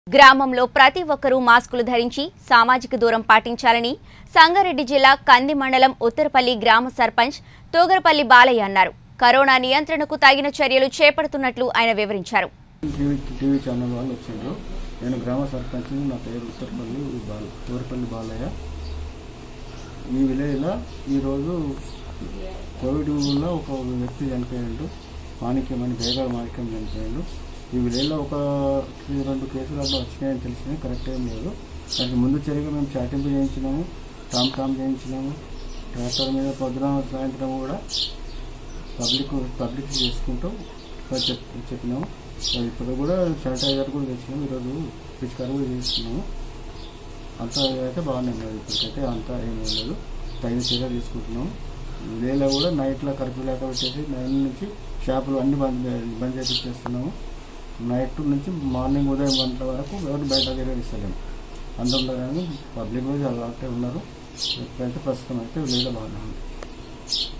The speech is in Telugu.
గ్రామంలో ప్రతి ఒక్కరూ మాస్కులు ధరించి సామాజిక దూరం పాటించాలని సంగారెడ్డి జిల్లా కంది మండలం ఉత్తరపల్లి గ్రామ సర్పంచ్ తోగరపల్లి బాలయ్య అన్నారు కరోనా నియంత్రణకు తగిన చర్యలు చేపడుతున్నట్లు ఆయన వివరించారు టీవీ టీవీ ఛానల్ వాళ్ళు వచ్చిండ్రు నేను గ్రామ సర్పంచ్ నా పేరు ఉత్తరపల్లి బాల తోరపల్లి బాలయ్య ఈ విలేజ్లో ఈరోజు కోవిడ్ వల్ల ఒక వ్యక్తి చనిపోయాడు మాణిక్యం అని బేగాల మాణిక్యం చనిపోయాడు ఈ విలేజ్లో ఒక రెండు కేసులు అట్లా వచ్చినాయని తెలిసినాయి కరెక్ట్ ఏం లేదు దానికి ముందు చర్యగా మేము చాటింపు చేయించినాము టామ్ టామ్ చేయించినాము ట్రాక్టర్ మీద పొద్దున సాయంత్రం కూడా పబ్లిక్ పబ్లిక్ చేసుకుంటూ చెప్ చెప్పినాము అది ఇప్పుడు కూడా శానిటైజర్ కూడా తెచ్చినాము ఈరోజు పిచికారు కూడా చేసుకున్నాము అంతా అయితే బాగానే ఉన్నది ఇప్పటికైతే అంతా ఏం లేదు తగిన చర్యలు తీసుకుంటున్నాం వేళ కూడా నైట్లో కర్ఫ్యూ లేక పెట్టేసి నైన్ నుంచి షాపులు అన్ని బంద్ చే- బంద్ చేసి చేస్తున్నాము నైట్ నుంచి మార్నింగ్ ఉదయం గంటల వరకు ఎవరు బయట తిరగలిస్తలేము అందులో కానీ పబ్లిక్ కూడా చాలా ఉన్నారు ఇప్పుడైతే ప్రస్తుతం అయితే వీళ్ళు బాగానే ఉంది